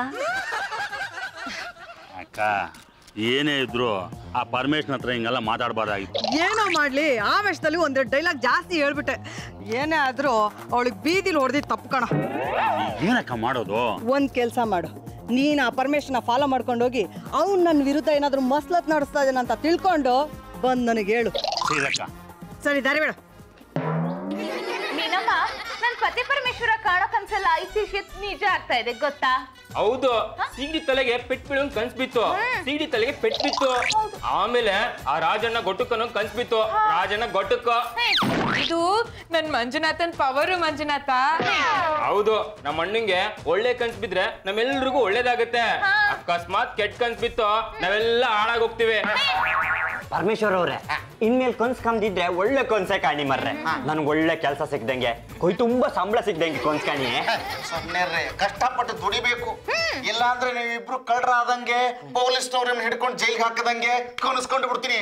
ಅಕ್ಕ ಏನೇ ಇದ್ರು ಆ ಪರಮೇಶ್ನ ಹತ್ರ ಹಿಂಗೆಲ್ಲ ಮಾತಾಡಬಾರ್ದಾಗಿತ್ತು ಏನೋ ಮಾಡ್ಲಿ ಆವೇಶದಲ್ಲಿ ಒಂದೆರಡು ಡೈಲಾಗ್ ಜಾಸ್ತಿ ಹೇಳ್ಬಿಟ್ಟೆ ಏನೇ ಆದ್ರೂ ಅವಳಿಗೆ ಬೀದಿಲಿ ಹೊಡೆದಿ ತಪ್ಕಣ ಏನಕ್ಕ ಮಾಡೋದು ಒಂದ್ ಕೆಲಸ ಮಾಡು ನೀನ್ ಆ ಪರಮೇಶ್ನ ಫಾಲೋ ಮಾಡ್ಕೊಂಡು ಹೋಗಿ ಅವ್ನು ನನ್ನ ವಿರುದ್ಧ ಏನಾದ್ರೂ ಮಸ್ಲತ್ ನಡೆಸ್ತಾ ಇದ್ದಾನೆ ಅಂತ ತಿಳ್ಕೊಂಡು ಬಂದ್ ನನಗೆ ಹೇಳು ಸೀದಕ್ಕ ಸರಿ ದಾರಿ ಬೇಡ ನೀನಮ್ಮ ನನ್ ಪತಿ ಪರಮೇಶ್ವರ ಕಾಣೋ ಕನ್ಸಲ್ಲ ಐಸಿ ಶಿತ್ ನಿಜ ಆಗ್ತಾ ಇದೆ ಗೊತ್ತಾ ಹೌದು ಸಿಗಡಿ ತಲೆಗೆ ಪೆಟ್ ಬೀಳೋಂಗ್ ಕನ್ಸ್ ಬಿತ್ತು ಸಿಗಡಿ ತಲೆಗೆ ಪೆಟ್ ಬಿತ್ತು ಆಮೇಲೆ ಆ ರಾಜಣ್ಣ ಗೊಟ್ಟಕ್ಕನ್ನೋ ಕನ್ಸ್ ಬಿತ್ತು ರಾಜಣ್ಣ ಗೊಟ್ಟಕ್ಕ ಇದು ನನ್ ಮಂಜುನಾಥನ್ ಪವರು ಮಂಜುನಾಥ ಹೌದು ನಮ್ಮ ಅಣ್ಣಂಗೆ ಒಳ್ಳೆ ಕನ್ಸ್ ಬಿದ್ರೆ ನಮ್ಮೆಲ್ರಿಗೂ ಒಳ್ಳೇದಾಗತ್ತೆ ಅಕಸ್ಮಾತ್ ಕೆಟ್ಟ ಕನ್ಸ್ ಬಿತ್ತು ನಾವೆಲ್ಲ ಹಾಳಾಗ್ ಹೋಗ್ತಿವಿ ಪರಮೇಶ್ವರ್ ಅವ್ರೆ ಇನ್ಮೇಲೆ ಕನ್ಸ್ ಕಂದಿದ್ರೆ ಒಳ್ಳೆ ಕನ್ಸೆ ಕಾಣಿ ಮರ್ರೆ ನನ್ಗೆ ಒಳ್ಳೆ ಕೆಲಸ ಸಿಕ್ದಂಗೆ ಕೊಯ್ ತುಂಬಾ ಸಂಬಳ ಸಿಕ್ದಂಗೆ ಕನ್ಸ್ ಕಾಣಿ ಸುಮ್ಮನೆ ಕಷ್ಟಪಟ್ಟು ದುಡಿಬೇಕು ಇಲ್ಲಾಂದ್ರೆ ನೀವಿಬ್ರು ಕಳ್ರಾದಂಗೆ ಪೊಲೀಸ್ನವ್ರನ್ನ ಹಿಡ್ಕೊಂಡು ಜೈಲ್ಗೆ ಹಾಕದಂಗೆ ಕನಸ್ಕೊಂಡು ಬಿಡ್ತೀನಿ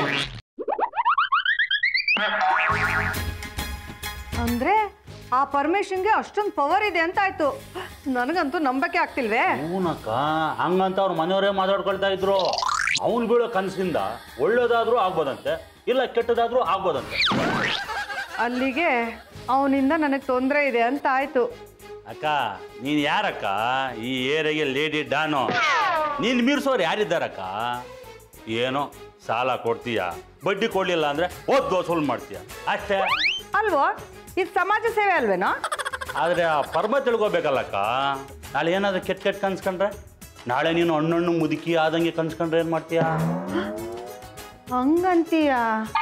ಅಂದ್ರೆ ಆ ಪರಮೇಶ್ವನ್ಗೆ ಅಷ್ಟೊಂದು ಪವರ್ ಇದೆ ಅಂತ ಆಯ್ತು ನನಗಂತೂ ನಂಬಕ್ಕೆ ಆಗ್ತಿಲ್ವೇ ಹೂನಕ್ಕ ಹಂಗಂತ ಅವ್ರ ಮನೆಯವರೇ ಮಾತಾಡ್ಕೊಳ್ತಾ ಇದ್ರು ಅವ್ನು ಬೀಳೋ ಕನಸಿಂದ ಒಳ್ಳೇದಾದ್ರೂ ಆಗ್ಬೋದಂತೆ ಇಲ್ಲ ಕೆಟ್ಟದಾದ್ರೂ ಆಗ್ಬೋದಂತೆ ಅಲ್ಲಿಗೆ ಅವನಿಂದ ನನಗೆ ತೊಂದರೆ ಇದೆ ಅಂತ ಆಯ್ತು ಅಕ್ಕ ನೀನ್ ಯಾರಕ್ಕ ಈ ಏರಿಯಾಗೆ ಲೇಡಿ ಡಾನು ನೀನ್ ಮೀರ್ಸೋರು ಯಾರಿದ್ದಾರಕ್ಕ ಏನೋ ಸಾಲ ಕೊಡ್ತೀಯ ಬಡ್ಡಿ ಕೊಡ್ಲಿಲ್ಲ ಅಂದ್ರೆ ಓದ್ ದೋಸೂಲ್ ಮಾಡ್ತೀಯ ಅಷ್ಟೇ ಅಲ್ವೋ ಇದು ಸಮಾಜ ಸೇವೆ ಅಲ್ವೇನೋ ಆದ್ರೆ ಆ ಪರ್ಮ ತಿಳ್ಕೊಬೇಕಲ್ಲಕ್ಕ ನಾಳೆ ಏನಾದ್ರು ಕೆಟ್ಟ ಕೆಟ್ಟ ಕನ್ಸ್ಕೊಂಡ್ರೆ ನಾಳೆ ನೀನು ಹಣ್ಣಣ್ಣು ಮುದುಕಿ ಆದಂಗೆ ಕನ್ಸ್ಕೊಂಡ್ರೆ ಏನ್ ಮಾಡ್ತೀಯಾ ಹಂಗಂತೀಯ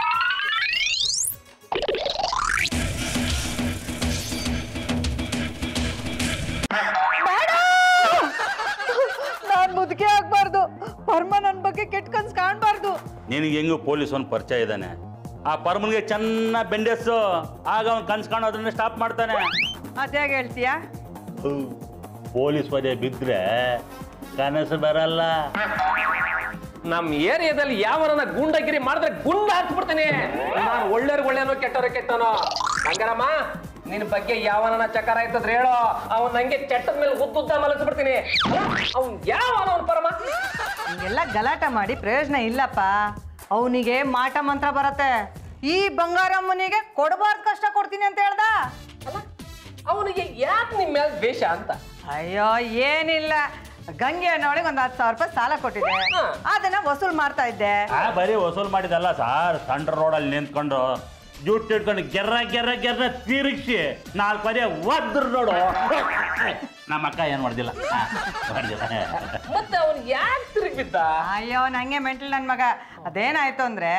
ನಾನ್ ಮುದುಕೆ ಆಗ್ಬಾರ್ದು ಪರ್ಮ ನನ್ ಬಗ್ಗೆ ಕೆಟ್ಟ ಕನ್ಸ್ ಕಾಣ್ಬಾರ್ದು ನಿನಗೆ ಹೆಂಗು ಪೊಲೀಸ್ ಒಂದು ಪರಿಚಯ ಇದ್ದಾನೆ ಆ ಪರ್ಮನ್ಗೆ ಚೆನ್ನಾಗಿ ಬೆಂಡೆಸ್ಸು ಆಗ ಅವ್ನು ಕನ್ಸ್ ಕಾಣೋದನ್ನ ಸ್ಟಾಪ್ ಮಾಡ್ತಾನೆ ಅದ್ಯಾಗ ಹೇಳ್ತೀಯಾ ಹೂ. ಪೊಲೀಸ್ ವಧೆ ಬಿದ್ದರೆ ಕನಸು ಬರಲ್ಲ ನಮ್ ಏರಿಯಾದಲ್ಲಿ ಯಾವನ ಗುಂಡಗಿರಿ ಮಾಡಿದ್ರೆ ಗುಂಡ ಹಾಕ್ಬಿಡ್ತೀನಿ ನಾನು ಒಳ್ಳೆಯವ್ರಿಗೆ ಒಳ್ಳೆನೋ ಕೆಟ್ಟವ್ರಿಗೆ ಕೆಟ್ಟನೋ ಹಂಗಾರಮ್ಮ ನಿನ್ ಬಗ್ಗೆ ಯಾವನ ಚಕಾರ ಆಯ್ತದ್ರೆ ಹೇಳೋ ಅವ್ನ್ ನಂಗೆ ಚಟ್ಟದ ಮೇಲೆ ಉದ್ದುದ್ದ ಮಲಗಿಸ್ಬಿಡ್ತೀನಿ ಅವ್ನ್ ಯಾವನ ಅವ್ನ ಪರಮ ಹಿಂಗೆಲ್ಲ ಗಲಾಟೆ ಮಾಡಿ ಪ್ರಯೋಜನ ಇಲ್ಲಪ್ಪ ಅವನಿಗೆ ಮಾಟ ಮಂತ್ರ ಬರತ್ತೆ ಈ ಬಂಗಾರಮ್ಮನಿಗೆ ಕೊಡಬಾರ್ದು ಕಷ್ಟ ಕೊಡ್ತೀನಿ ಅಂತ ಹೇಳ್ದ ಅವನಿಗೆ ಯಾಕೆ ನಿಮ್ ಮೇಲೆ ದ್ವೇಷ ಅಂತ ಅಯ್ಯೋ ಏನಿಲ್ಲ ಗಂಗೆ ಅನ್ನೋಳಿಗೆ ಒಂದು ಹತ್ತು ಸಾವಿರ ರೂಪಾಯಿ ಸಾಲ ಕೊಟ್ಟಿದ್ದೆ ಅದನ್ನ ವಸೂಲ್ ಮಾಡ್ತಾ ಇದ್ದೆ ಆ ಬರೀ ವಸೂಲ್ ಮಾಡಿದಲ್ಲ ಸಾರ್ ಸಣ್ಣ ರೋಡಲ್ಲಿ ನಿಂತ್ಕೊಂಡು ಜುಟ್ಟು ಇಟ್ಕೊಂಡು ಗೆರ್ರ ಗೆರ್ರ ಗೆರ್ರ ತಿರುಗಿಸಿ ನಾಲ್ಕು ಪದೇ ಒದ್ರು ನೋಡು ನಮ್ಮ ಅಕ್ಕ ಏನು ಮಾಡ್ದಿಲ್ಲ ಆ, ಮಾಡ್ದಿಲ್ಲ ಮತ್ತೆ ಅವ್ನ್ ಯಾಕೆ ತಿರುಗಿ ಬಿದ್ದ ಅಯ್ಯೋ ನಂಗೆ ಮೆಂಟಲ್ ನನ್ ಮಗ ಅದೇನಾಯ್ತು ಅಂದ್ರೆ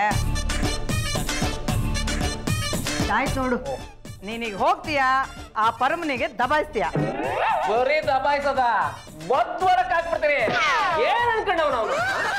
ಆಯ್ತು ನೋಡು ನೀನೀಗ ಹೋಗ್ತೀಯಾ ಆ ಪರಮನಿಗೆ ದಬಾಯಿಸ್ತೀಯ ಬರೀ ದಬಾಯಿಸದ ಒದ್ವರಕ್ ಹಾಕ್ಬಿಡ್ತೀನಿ ಏನ್ ಅನ್ಕೊಂಡವನ ಅವನು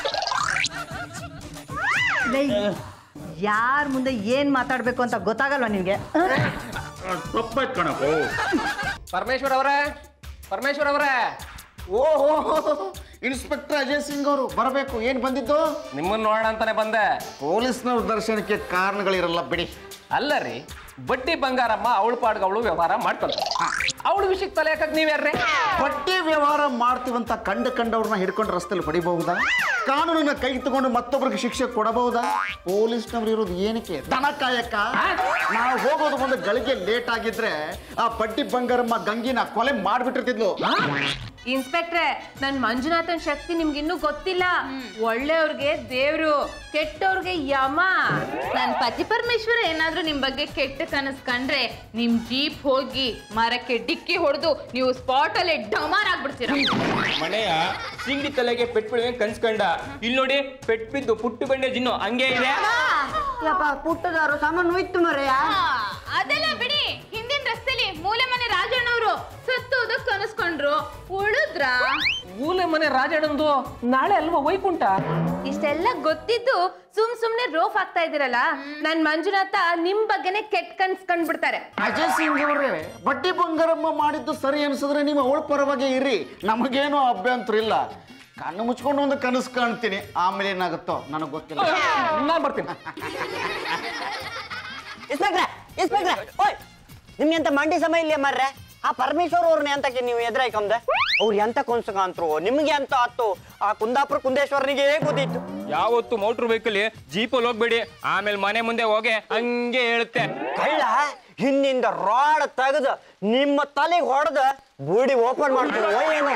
ಯಾರ ಮುಂದೆ ಏನ್ ಮಾತಾಡ್ಬೇಕು ಅಂತ ಗೊತ್ತಾಗಲ್ವಾ ನಿನ್ಗೆ ತಪ್ಪಾಯ್ತು ಕಣಪ್ಪು ಪರಮೇಶ್ವರ್ ಅವರೇ ಪರಮೇಶ್ವರ್ ಅವರೇ ಓಹೋ ಇನ್ಸ್ಪೆಕ್ಟರ್ ಅಜಯ್ ಸಿಂಗ್ ಅವರು ಬರಬೇಕು ಏನು ಬಂದಿದ್ದು ನಿಮ್ಮನ್ನ ನೋಡೋಣ ಅಂತಾನೆ ಬಂದೆ ಪೊಲೀಸ್ನವ್ರ ದರ್ಶನಕ್ಕೆ ಕಾರಣಗಳಿರಲ್ಲ ಬಿಡಿ ಅಲ್ಲ ರೀ ಬಡ್ಡಿ ಬಂಗಾರಮ್ಮ ಅವಳ ಪಾಡ್ಗ ಅವಳು ವ್ಯವಹಾರ ಮಾಡ್ಕೊಂತ ಅವಳ ವಿಷಯಕ್ಕೆ ತಲೆ ಹಾಕಕ್ ನೀವ್ಯಾರ್ರಿ ಬಟ್ಟೆ ವ್ಯವಹಾರ ಮಾಡ್ತೀವಂತ ಕಂಡ ಕಂಡವ್ರನ್ನ ಹಿಡ್ಕೊಂಡು ರಸ್ತೆಯಲ್ಲಿ ಹೊಡಿಬಹುದಾ ಕಾನೂನನ್ನ ಕೈ ತಗೊಂಡು ಮತ್ತೊಬ್ಬರಿಗೆ ಶಿಕ್ಷೆ ಕೊಡಬಹುದಾ ಪೊಲೀಸ್ನವ್ರು ಇರೋದು ಏನಕ್ಕೆ ದನ ಕಾಯಕ್ಕ ನಾವು ಹೋಗೋದು ಒಂದು ಗಳಿಗೆ ಲೇಟ್ ಆಗಿದ್ರೆ ಆ ಬಡ್ಡಿ ಬಂಗಾರಮ್ಮ ಗಂಗಿನ ಕೊಲೆ ಮಾಡ್ಬಿಟ್ಟಿರ್ತಿದ್ಲು ಇನ್ಸ್ಪೆಕ್ಟ್ರೆ ನನ್ ಮಂಜುನಾಥನ್ ಶಕ್ತಿ ನಿಮ್ಗೆ ಇನ್ನೂ ಗೊತ್ತಿಲ್ಲ ಒಳ್ಳೆಯವ್ರಿಗೆ ದೇವ್ರು ಕೆಟ್ಟವ್ರಿಗೆ ಯಮ ನನ್ ಪತಿ ಪರಮೇಶ್ವರ ಏನಾದ್ರೂ ನಿಮ್ ಬಗ್ಗೆ ಕೆಟ್ಟ ಕನಸ್ ಕಂಡ್ರೆ ನಿಮ್ ಜೀಪ್ ಹೋಗಿ ಮರಕ್ಕೆ ಡಿಕ್ಕಿ ಹೊಡೆದು ನೀವು ಸ್ಪಾಟ್ ಅಲ್ಲೇ ಡಮಾರ್ ಆಗ್ಬಿಡ್ತೀರ ಮನೆಯ ಸಿಂಗಡಿ ತಲೆಗೆ ಪೆಟ್ ಬೀಳುವೆ ಕನ್ಸ್ಕಂಡ ಇಲ್ಲಿ ನೋಡಿ ಪೆಟ್ ಬಿದ್ದು ಪುಟ್ಟು ಬಂಡೆ ಜಿನ್ನು ಹಂಗೆ ಇದೆ ಪುಟ್ಟದಾರು ಸಾಮಾನು ಹೋಯ್ತು ಮರೆಯ ಅದೆಲ್ಲ ಬಿಡಿ ಹಿಂದಿನ ರಸ್ತೆಲಿ ಮೂಲೆ ಮನೆ ರಾಜಣ್ಣವರು ಸತ್ತೋದ ಕನಸ್ಕೊಂಡ್ರು ಉಳಿದ್ರ ಮೂಲೆ ಮನೆ ರಾಜಣ್ಣಂದು ನಾಳೆ ಅಲ್ವಾ ವೈಕುಂಠ ಇಷ್ಟೆಲ್ಲ ಗೊತ್ತಿದ್ದು ಸುಮ್ ಸುಮ್ನೆ ರೋಫ್ ಆಗ್ತಾ ಇದೀರಲ್ಲ ನನ್ ಮಂಜುನಾಥ ನಿಮ್ ಬಗ್ಗೆನೆ ಕೆಟ್ಟ ಕನ್ಸ್ ಕಂಡ್ಬಿಡ್ತಾರೆ ಅಜಯ್ ಸಿಂಗ್ ಅವರೇ ಬಡ್ಡಿ ಬಂಗಾರಮ್ಮ ಮಾಡಿದ್ದು ಸರಿ ಅನ್ಸಿದ್ರೆ ನೀವು ಅವಳ ಪರವಾಗಿ ಇರಿ ನಮಗೇನು ಅಭ್ಯಂತರ ಇಲ್ಲ ಕಣ್ಣು ಮುಚ್ಕೊಂಡು ಒಂದು ಕನಸು ಕಾಣ್ತೀನಿ ಆಮೇಲೆ ಏನಾಗುತ್ತೋ ನನಗೆ ಗೊತ್ತಿಲ್ಲ ನಾನ್ ಬರ್ತೀನಿ ಇನ್ಸ್ಪೆಕ್ಟ್ರೆ ಇನ್ಸ್ಪೆಕ್ಟ್ರೆ ಓಯ್ ನಿಮ್ಗೆ ಎಂತ ಮಂಡಿ ಸಮಯ ಇಲ್ಲ ಮರ್ರೆ ಆ ಪರಮೇಶ್ವರ್ ಅವ್ರನ್ನ ಎಂತಕ್ಕೆ ನೀವು ಎದುರಾಯ್ಕಂದೆ ಅವ್ರು ಎಂತ ಕೊನ್ಸಕಂತ್ರು ನಿಮ್ಗೆ ಎಂತ ಆತು ಆ ಕುಂದಾಪುರ ಕುಂದೇಶ್ವರನಿಗೆ ಗೊತ್ತಿತ್ತು ಯಾವತ್ತು ಮೋಟ್ರ್ ವೆಹಿಕಲ್ ಜೀಪಲ್ಲಿ ಹೋಗ್ಬೇಡಿ ಆಮೇಲೆ ಮನೆ ಮುಂದೆ ಹೋಗಿ ಹಂಗೆ ಹೇಳುತ್ತೆ ಕಳ್ಳ ಹಿಂದಿಂದ ರಾಡ್ ತೆಗೆದು ನಿಮ್ಮ ತಲೆಗೆ ಹೊಡೆದ ಬೂಡಿ ಓಪನ್ ಮಾಡ್ತೀನಿ ಓ ಏನು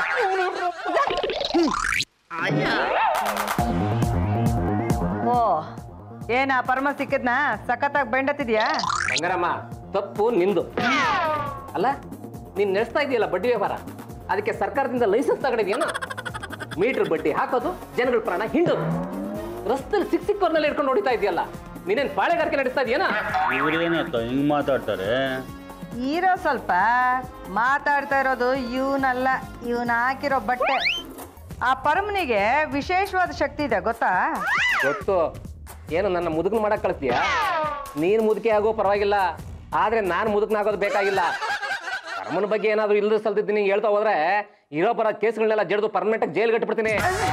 ಓ ಏನ ಪರಮ ಸಿಕ್ಕಿದ್ನ ಸಖತ್ತಾಗಿ ಬೆಂಡತಿದ್ಯಾ ಬಂಗಾರಮ್ಮ ತಪ್ಪು ನಿಂದು ಅಲ್ಲ ನೀನ್ ನಡೆಸ್ತಾ ಇದೆಯಲ್ಲ ಬಡ್ಡಿ ವ್ಯವಹಾರ ಅದಕ್ಕೆ ಸರ್ಕಾರದಿಂದ ಲೈಸೆನ್ಸ್ ತಗೊಂಡಿದ್ಯೇನು ಮೀಟರ್ ಬಡ್ಡಿ ಹಾಕೋದು ಜನಗಳ ಪ್ರಾಣ ಹಿಂಡೋದು ರಸ್ತೆಲಿ ಸಿಕ್ ಸಿಕ್ಕವ್ರನ್ನೆಲ್ಲ ಹಿಡ್ಕೊಂಡು ಹೊಡಿತಾ ಇದೆಯಲ್ಲ ನೀನೇನ್ ಪಾಳೆಗಾರಿಕೆ ನಡೆಸ್ತಾ ಇದೆಯೇನಾ ಇವ್ರೇನಕ್ಕ ಹಿಂಗ್ ಮಾತಾಡ್ತಾರೆ ಇರೋ ಸ್ವಲ್ಪ ಮಾತಾಡ್ತಾ ಇರೋದು ಇವನಲ್ಲ ಇವನ್ ಹಾಕಿರೋ ಬಟ್ಟೆ ಆ ಪರಮನಿಗೆ ವಿಶೇಷವಾದ ಶಕ್ತಿ ಇದೆ ಗೊತ್ತಾ ಗೊತ್ತು ಏನು ನನ್ನ ಮುದುಕನ್ ಮಾಡಕ್ ಕಳಿಸ್ತೀಯಾ ನೀನ್ ಮುದುಕಿ ಆಗೋ ಪರವಾಗಿಲ್ಲ ಆದ್ರೆ ನಾನು ಮುದುಕನಾಗೋದು ಬೇಕಾಗಿಲ್ಲ ಕರ್ಮನ ಬಗ್ಗೆ ಏನಾದ್ರು ಇಲ್ಲದ ಸಲ್ತಿದ್ದೀನಿ ಹೇಳ್ತಾ ಹೋದ್ರೆ ಇರೋ ಬರೋ ಕೇಸ್ಗಳನ್ನೆಲ್ಲ ಜಡ್ದು ಪರ್ಮನೆಂಟ್ ಆಗಿ ಜೈಲ್ ಕಟ್ಬಿಡ್ತೀನಿ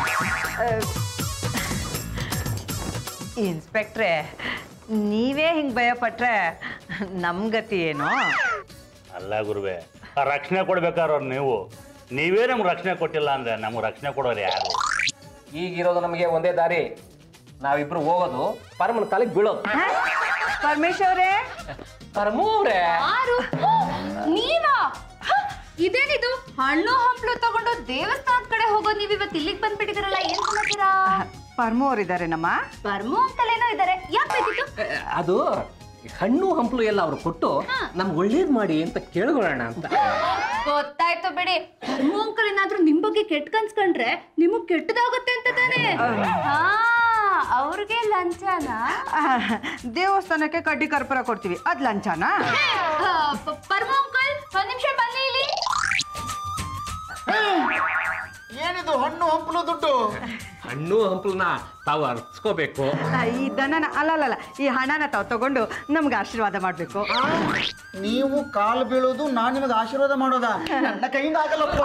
ಇನ್ಸ್ಪೆಕ್ಟ್ರೆ ನೀವೇ ಹಿಂಗ್ ಭಯಪಟ್ರೆ ನಮ್ ಗತಿ ಏನು ಅಲ್ಲ ಗುರುವೆ ಆ ರಕ್ಷಣೆ ಕೊಡ್ಬೇಕಾರವ್ರು ನೀವು ನೀವೇ ನಮ್ಗೆ ರಕ್ಷಣೆ ಕೊಟ್ಟಿಲ್ಲ ಅಂದ್ರೆ ನಮ್ಗೆ ರಕ್ಷಣೆ ಕೊಡೋರು ಯಾರು ಈಗಿರೋದು ನಮಗೆ ಒಂದೇ ದಾರಿ ನಾವಿಬ್ರು ಹೋಗೋದು ಪರಮನ ಕಾಲಿಗೆ ಬೀಳೋದು ಪರಮೇಶ್ವರೇ ಪರಮು ಅವ್ರೆ ಯಾರು ನೀವಾ ಹ, ಇದೇನಿದು ಹಣ್ಣು ಹಂಪ್ಲು ತಗೊಂಡು ದೇವಸ್ಥಾನದ ಕಡೆ ಹೋಗೋದು ನೀವು ಇವತ್ತು ಇಲ್ಲಿಗೆ ಬಂದ್ಬಿಟ್ಟಿದ್ದೀರಲ್ಲ ಏನ್ ಸಮಾಚಾರ ಪರಮು ಅವ್ರಿದ್ದಾರೆ ನಮ್ಮ ಬರ್ಮು ಅಂಕಲ್ ಏನೋ ಇದ್ದಾರೆ ಯಾಕೆ ಬೇಕಿತ್ತು ಅದು ಹಣ್ಣು ಹಂಪಲು ಎಲ್ಲ ಅವ್ರು ಕೊಟ್ಟು ನಮ್ಗೆ ಒಳ್ಳೇದ್ ಮಾಡಿ ಅಂತ ಕೇಳ್ಕೊಳ್ಳೋಣ ಅಂತ ಗೊತ್ತಾಯ್ತು ಬಿಡಿ ಬರ್ಮು ಅಂಕಲ್ ಏನಾದ್ರೂ ನಿಮ್ ಬಗ್ಗೆ ಕೆಟ್ಟ ಕನ್ಸ್ಕೊಂಡ್ರೆ ನಿಮಗ್ ಕೆಟ್ಟದಾಗುತ್ತೆ ಅಂತ ತಾನೇ ಹಾ ಅವ್ರಿಗೆ ಲಂಚನಾ ಆಹ್, ದೇವಸ್ಥಾನಕ್ಕೆ ಕಡ್ಡಿ ಕರ್ಪೂರ ಕೊಡ್ತೀವಿ ಅದ್ ಲಂಚನಾ ಆ, ಪ- ಪರ್ಮು ಅಂಕಲ್ ಒಂದ್ ನಿಮಿಷ ಬನ್ನಿ ಇಲ್ಲಿ ಏನಿದು ಹಣ್ಣು ಹಂಪಲು ದುಡ್ಡು ಹಣ್ಣು ಹಂಪಲನ್ನ ತಾವು ಅರ್ಸ್ಕೋಬೇಕು ಆ, ಈ ದನನ ಅಲ್ಲಲ್ಲ ಈ ಹಣನ ತಾವು ತಗೊಂಡು ನಮ್ಗೆ ಆಶೀರ್ವಾದ ಮಾಡಬೇಕು ನೀವು ಕಾಲು ಬೀಳೋದು ನಾನು ನಿಮಗೆ ಆಶೀರ್ವಾದ ಮಾಡೋದ ನನ್ನ ಕೈಯಿಂದ ಆಗಲ್ಲಪ್ಪ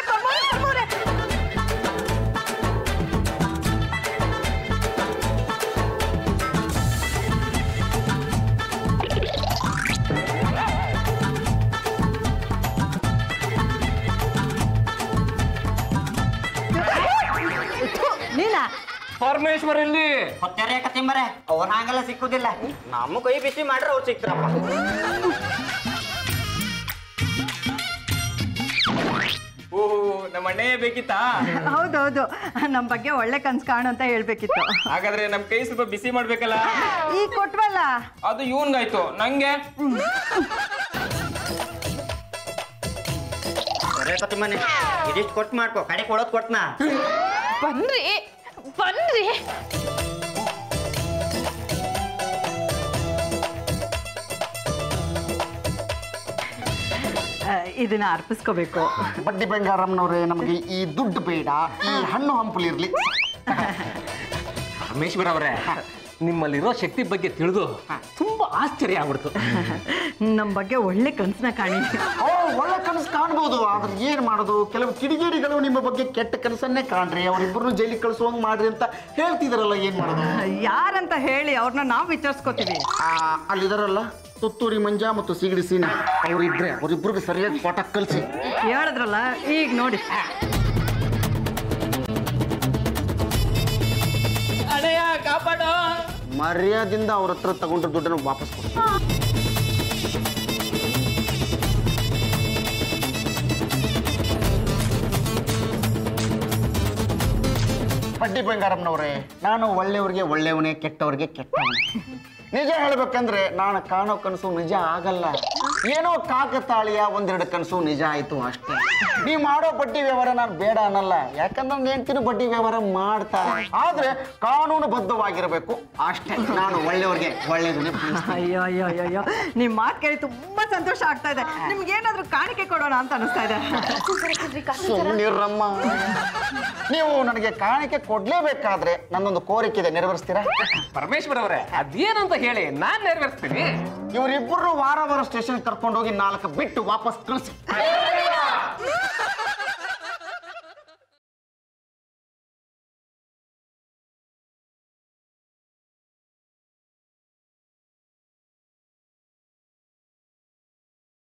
ನೀನಾ ಪರಮೇಶ್ವರ್ ಇಲ್ಲಿ ಹೊತ್ತಾರೆ ಕತ್ತಿಂಬರೆ ಅವನ ಹಂಗೆಲ್ಲ ಸಿಕ್ಕುದಿಲ್ಲ ನಮ್ಮ ಕೈ ಬಿಸಿ ಮಾಡ್ರೆ ಅವ್ರು ಸಿಕ್ತಾರಪ್ಪ ಓಹೋ ನಮ್ಮ ಅಣ್ಣೇ ಬೇಕಿತ್ತಾ ಹೌದೌದು ನಮ್ಮ ಬಗ್ಗೆ ಒಳ್ಳೆ ಕನ್ಸು ಕಾಣು ಅಂತ ಹೇಳ್ಬೇಕಿತ್ತು ಹಾಗಾದ್ರೆ ನಮ್ ಕೈ ಸ್ವಲ್ಪ ಬಿಸಿ ಮಾಡ್ಬೇಕಲ್ಲ ಈಗ ಕೊಟ್ವಲ್ಲ ಅದು ಇವನ್ಗಾಯ್ತು ನಂಗೆ ಸರಿ ಕತ್ತಿಂಬನೆ ಇದಿಷ್ಟು ಕೊಟ್ಟು ಮಾಡ್ಕೋ ಕಡೆ ಕೊಡೋದು ಕೊಟ್ನಾ ಬನ್ರಿ ಬನ್ರಿ ಆ, ಇದನ್ನ ಅರ್ಪಿಸ್ಕೋಬೇಕು ಬಡ್ಡಿ ಬಂಗಾರಮ್ಮನವ್ರೆ ನಮಗೆ ಈ ದುಡ್ಡು ಬೇಡ ಈ ಹಣ್ಣು ಹಂಪಲು ಇರ್ಲಿ ಪರಮೇಶ್ವರ್ ಅವರೇ ನಿಮ್ಮಲ್ಲಿರೋ ಶಕ್ತಿ ಬಗ್ಗೆ ತಿಳಿದು ತುಂಬಾ ಆಶ್ಚರ್ಯ ಆಗ್ಬಿಡ್ತು ನಮ್ಮ ಬಗ್ಗೆ ಒಳ್ಳೆ ಕನ್ಸನ್ನ ಕಾಣಿ ಓ ಒಳ್ಳೆ ಕನಸು ಕಾಣ್ಬೋದು ಆದ್ರೆ ಏನ್ ಮಾಡೋದು ಕೆಲವು ಕಿಡಿಗೇಡಿಗಳು ನಿಮ್ಮ ಬಗ್ಗೆ ಕೆಟ್ಟ ಕನಸನ್ನೇ ಕಾಣ್ರಿ ಅವರಿಬ್ಬರನ್ನು ಜೈಲಿಗೆ ಕಳಿಸುವಂಗ್ ಮಾಡ್ರಿ ಅಂತ ಹೇಳ್ತಿದಾರಲ್ಲ ಏನ್ ಮಾಡೋದು ಯಾರಂತ ಹೇಳಿ ಅವ್ರನ್ನ ನಾವು ವಿಚಾರಿಸ್ಕೋತೀವಿ ಆ, ಅಲ್ಲಿದಾರಲ್ಲ ತುತ್ತೂರಿ ಮಂಜ ಮತ್ತು ಸಿಗಡಿ ಸೀನ ಅವರಿಬ್ರೆ ಅವರಿಬ್ರಿಗೆ ಸರಿಯಾಗಿ ಪಾಠ ಕಲಿಸಿ ಹೇಳಿದ್ರಲ್ಲ ಈಗ ನೋಡಿ ಅಣ್ಣಯ್ಯ ಕಾಪಾಡೋ ಮರ್ಯಾದಿಂದ ಅವ್ರ ಹತ್ರ ತಗೊಂಡ್ರ ದುಡ್ಡನ್ನು ವಾಪಸ್ ಕೊಡಿ ಬಡ್ಡಿ ಬಂಗಾರಮ್ಮನವ್ರೆ ನಾನು ಒಳ್ಳೆಯವ್ರಿಗೆ ಒಳ್ಳೆಯವನೇ ಕೆಟ್ಟವ್ರಿಗೆ ಕೆಟ್ಟವನೇ ನಿಜ ಹೇಳ್ಬೇಕಂದ್ರೆ ನಾನು ಕಾಣೋ ಕನಸು ನಿಜ ಆಗಲ್ಲ ಏನೋ ಕಾಕತಾಳಿಯ ಒಂದೆರಡು ಕನಸು ನಿಜ ಆಯ್ತು ಅಷ್ಟೇ ನೀವು ಮಾಡೋ ಬಡ್ಡಿ ವ್ಯವಹಾರ ನಾನು ಬೇಡ ಅನ್ನಲ್ಲ ಯಾಕಂದ್ರೆ ನನ್ನ ಹೆಂಡ್ತಿನೂ ಬಡ್ಡಿ ವ್ಯವಹಾರ ಮಾಡ್ತಾರೆ ಆದ್ರೆ ಕಾನೂನು ಬದ್ಧವಾಗಿರಬೇಕು ಅಷ್ಟೇ ನಾನು ಒಳ್ಳೆಯವ್ರಿಗೆ ಒಳ್ಳೆಯದನ್ನೇ ಬಯಸ್ತೀನಿ. ಅಯ್ಯೋ ಅಯ್ಯೋ ಅಯ್ಯೋ ಅಯ್ಯೋ ನಿಮ್ಮ ಮಾತು ಕೇಳಿ ತುಂಬಾ ಸಂತೋಷ ಆಗ್ತಾ ಇದೆ ನಿಮ್ಗೆ ಏನಾದ್ರೂ ಕಾಣಿಕೆ ಕೊಡೋಣ ಅಂತ ಅನಿಸ್ತಾ ಇದೆ ಸುಮ್ಮನಿರಮ್ಮ ನೀವು ನನಗೆ ಕಾಣಿಕೆ ಕೊಡ್ಲೇಬೇಕಾದ್ರೆ ನನ್ನೊಂದು ಕೋರಿಕೆ ಇದೆ ನೆರವೇರಿಸ್ತೀರಾ ಪರಮೇಶ್ವರ್ ಅವರೇ ಅದೇನಂತ ಹೇಳಿ ನಾನ್ ನೆರವೇರಿಸ್ತೀನಿ ಇವರಿಬ್ಬರು ವಾರ ವಾರ ಸ್ಟೇಷನ್ ಕರ್ಕೊಂಡೋಗಿ ನಾಲ್ಕು ಬಿಟ್ಟು ವಾಪಸ್ ಕಳಿಸಿ